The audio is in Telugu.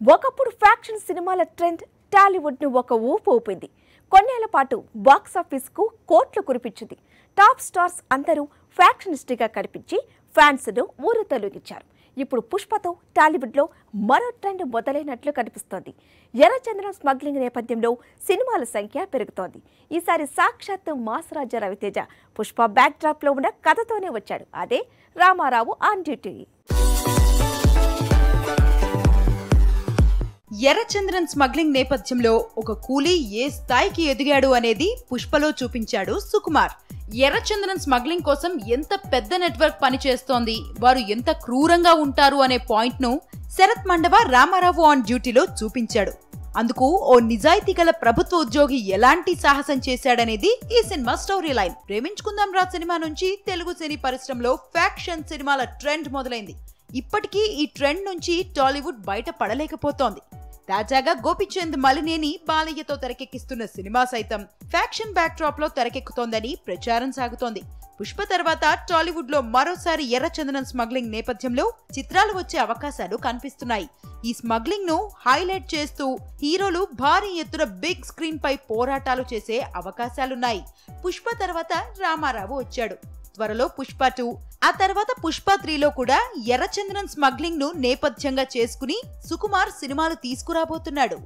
ఒకప్పుడు ఫ్యాక్షన్ సినిమాల ట్రెండ్ టాలీవుడ్ ను ఒక ఊపు ఊపింది కొన్నేళ్ల పాటు బాక్స్ ఆఫీస్ కు కోట్లు కురిపించింది టాప్ స్టార్స్ అందరూ ఫ్యాక్షనిస్ట్గా కనిపించి ఫ్యాన్స్ ను ఊరు తొలగించారు ఇప్పుడు పుష్పతో టాలీవుడ్ లో మరో ట్రెండ్ మొదలైనట్లు కనిపిస్తోంది ఎర్రచంద్రం స్మగ్లింగ్ నేపథ్యంలో సినిమాల సంఖ్య పెరుగుతోంది ఈసారి సాక్షాత్తు మాసరాజ రవితేజ పుష్ప బ్యాక్ డ్రాప్ లో ఉన్న కథతోనే వచ్చాడు అదే రామారావు ఆన్ డ్యూటీ ఎర్రచంద్రన్ స్మగ్లింగ్ నేపథ్యంలో ఒక కూలీ ఏ స్థాయికి ఎదిగాడు అనేది పుష్పలో చూపించాడు సుకుమార్ ఎర్రచంద్రన్ స్మగ్లింగ్ కోసం ఎంత పెద్ద నెట్వర్క్ పనిచేస్తోంది వారు ఎంత క్రూరంగా ఉంటారు అనే పాయింట్ ను శరత్ మండవ రామారావు ఆన్ డ్యూటీలో చూపించాడు అందుకు ఓ నిజాయితీ గల ప్రభుత్వ ఉద్యోగి ఎలాంటి సాహసం చేశాడనేది ఈ సినిమా స్టోరీ లైన్ ప్రేమించుకుందాం రా సినిమా నుంచి తెలుగు సినీ పరిశ్రమలో ఫ్యాక్షన్ సినిమాల ట్రెండ్ మొదలైంది ఇప్పటికీ ఈ ట్రెండ్ నుంచి టాలీవుడ్ బయట పడలేకపోతోంది తాజాగా గోపిచంద్ మలినేని బాలయ్యతో తెరకెక్కిస్తున్న సినిమా సైతం ఫ్యాక్షన్ బ్యాక్ డ్రాప్ లో తెరకెక్కుతోందని ప్రచారం సాగుతోంది పుష్ప తర్వాత టాలీవుడ్ లో మరోసారి ఎర్రచందనం స్మగ్లింగ్ నేపథ్యంలో చిత్రాలు వచ్చే అవకాశాలు కనిపిస్తున్నాయి ఈ స్మగ్లింగ్ ను హైలైట్ చేస్తూ హీరోలు భారీ ఎత్తున బిగ్ స్క్రీన్ పై పోరాటాలు చేసే అవకాశాలున్నాయి పుష్ప తర్వాత రామారావు వచ్చాడు త్వరలో పుష్ప టూ ఆ తర్వాత పుష్ప త్రీలో కూడా ఎర్రచంద్రన్ స్మగ్లింగ్ ను నేపథ్యంగా చేసుకుని సుకుమార్ సినిమాలు తీసుకురాబోతున్నాడు